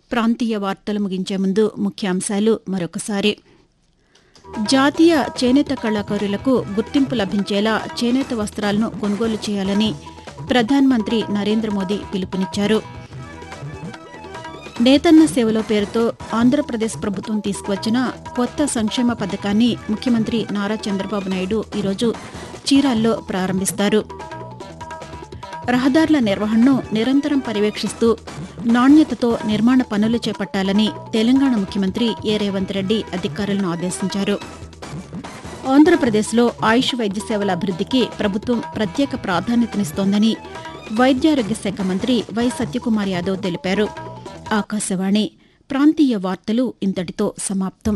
ప్రాంతీయ వార్తలు ముగించే ముందు ముఖ్యాంశాలు మరొకసారి జాతీయ చేనేత కళాకారులకు గుర్తింపు లభించేలా చేనేత వస్త్రాలను కొనుగోలు చేయాలని ప్రధానమంత్రి నరేంద్ర మోదీ పిలుపునిచ్చారు నేతన్న సేవలో పేరుతో ఆంధ్రప్రదేశ్ ప్రభుత్వం తీసుకువచ్చిన కొత్త సంక్షేమ పథకాన్ని ముఖ్యమంత్రి నారా చంద్రబాబు నాయుడు ఈరోజు చీరాల్లో ప్రారంభిస్తారు రహదారుల నిర్వహణను నిరంతరం పర్యవేక్షిస్తూ నాణ్యతతో నిర్మాణ పనులు చేపట్టాలని తెలంగాణ ముఖ్యమంత్రి ఏ రేవంత్ రెడ్డి అధికారులను ఆదేశించారు ఆంధ్రప్రదేశ్లో ఆయుష్ వైద్య సేవల అభివృద్దికి ప్రభుత్వం ప్రత్యేక ప్రాధాన్యతనిస్తోందని వైద్యారోగ్య శాఖ మంత్రి వై సత్యకుమార్ యాదవ్ తెలిపారు ఆకాశవాణి ప్రాంతీయ వార్తలు ఇంతటితో సమాప్తం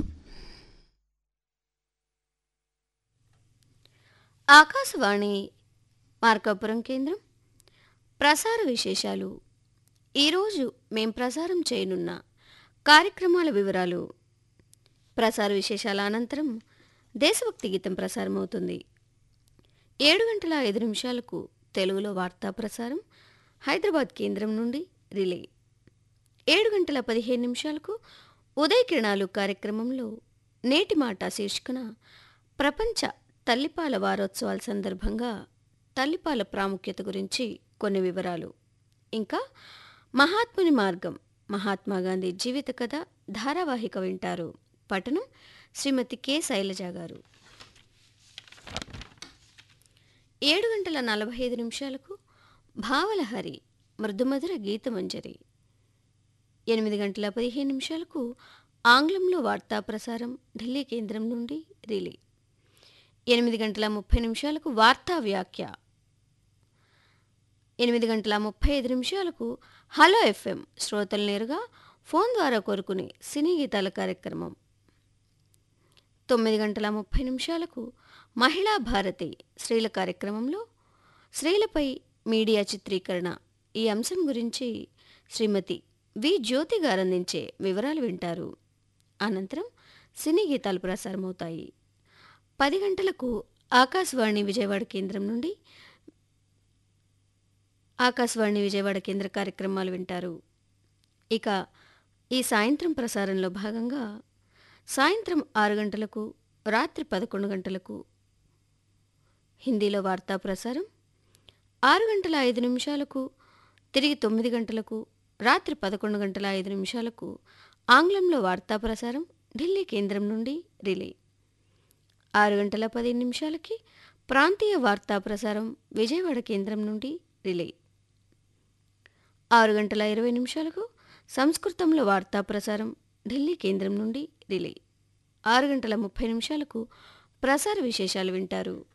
ఆకాశవాణి మార్కాపురం కేంద్రం ప్రసార విశేషాలు ఈరోజు మేం ప్రసారం చేయనున్న కార్యక్రమాల వివరాలు ప్రసార విశేషాల అనంతరం దేశభక్తి గీతం ప్రసారమవుతుంది ఏడు గంటల ఐదు నిమిషాలకు తెలుగులో వార్తా ప్రసారం హైదరాబాద్ కేంద్రం నుండి రిలే ఏడు గంటల పదిహేను నిమిషాలకు ఉదయ కిరణాలు కార్యక్రమంలో నేటి మాట శీర్షికన ప్రపంచ తల్లిపాల వారోత్సవాల సందర్భంగా తల్లిపాల ప్రాముఖ్యత గురించి కొన్ని వివరాలు ఇంకా మహాత్ముని మార్గం మహాత్మా గాంధీ జీవిత కథ ధారావాహిక వింటారు పఠనం శ్రీమతి కె శైలజ గారు ఏడు గంటల నలభై ఐదు నిమిషాలకు భావలహరి మృదుమధుర గీతమంజరి ఎనిమిది గంటల పదిహేను నిమిషాలకు ఆంగ్లంలో వార్తా ప్రసారం ఢిల్లీ కేంద్రం నుండి రిలే ఎనిమిది గంటల ముప్పై నిమిషాలకు వార్తా వ్యాఖ్య ఎనిమిది గంటల ముప్పై ఐదు నిమిషాలకు హలో ఎఫ్ఎం శ్రోతలు నేరుగా ఫోన్ ద్వారా కోరుకునే సినీ గీతాల కార్యక్రమం తొమ్మిది గంటల ముప్పై నిమిషాలకు మహిళా భారతి స్త్రీల కార్యక్రమంలో స్త్రీలపై మీడియా చిత్రీకరణ ఈ అంశం గురించి శ్రీమతి వి జ్యోతి గారు అందించే వివరాలు వింటారు అనంతరం సినీ గీతాలు ప్రసారమవుతాయి పది గంటలకు ఆకాశవాణి విజయవాడ కేంద్రం నుండి ఆకాశవాణి విజయవాడ కేంద్ర కార్యక్రమాలు వింటారు ఇక ఈ సాయంత్రం ప్రసారంలో భాగంగా సాయంత్రం ఆరు గంటలకు రాత్రి పదకొండు గంటలకు హిందీలో వార్తా ప్రసారం ఆరు గంటల ఐదు నిమిషాలకు తిరిగి తొమ్మిది గంటలకు రాత్రి పదకొండు గంటల ఐదు నిమిషాలకు ఆంగ్లంలో వార్తా ప్రసారం ఢిల్లీ కేంద్రం నుండి రిలే ఆరు గంటల పది నిమిషాలకి ప్రాంతీయ వార్తా ప్రసారం విజయవాడ కేంద్రం నుండి రిలే ఆరు గంటల ఇరవై నిమిషాలకు సంస్కృతంలో వార్తా ప్రసారం ఢిల్లీ కేంద్రం నుండి రిలే ఆరు గంటల ముప్పై నిమిషాలకు ప్రసార విశేషాలు వింటారు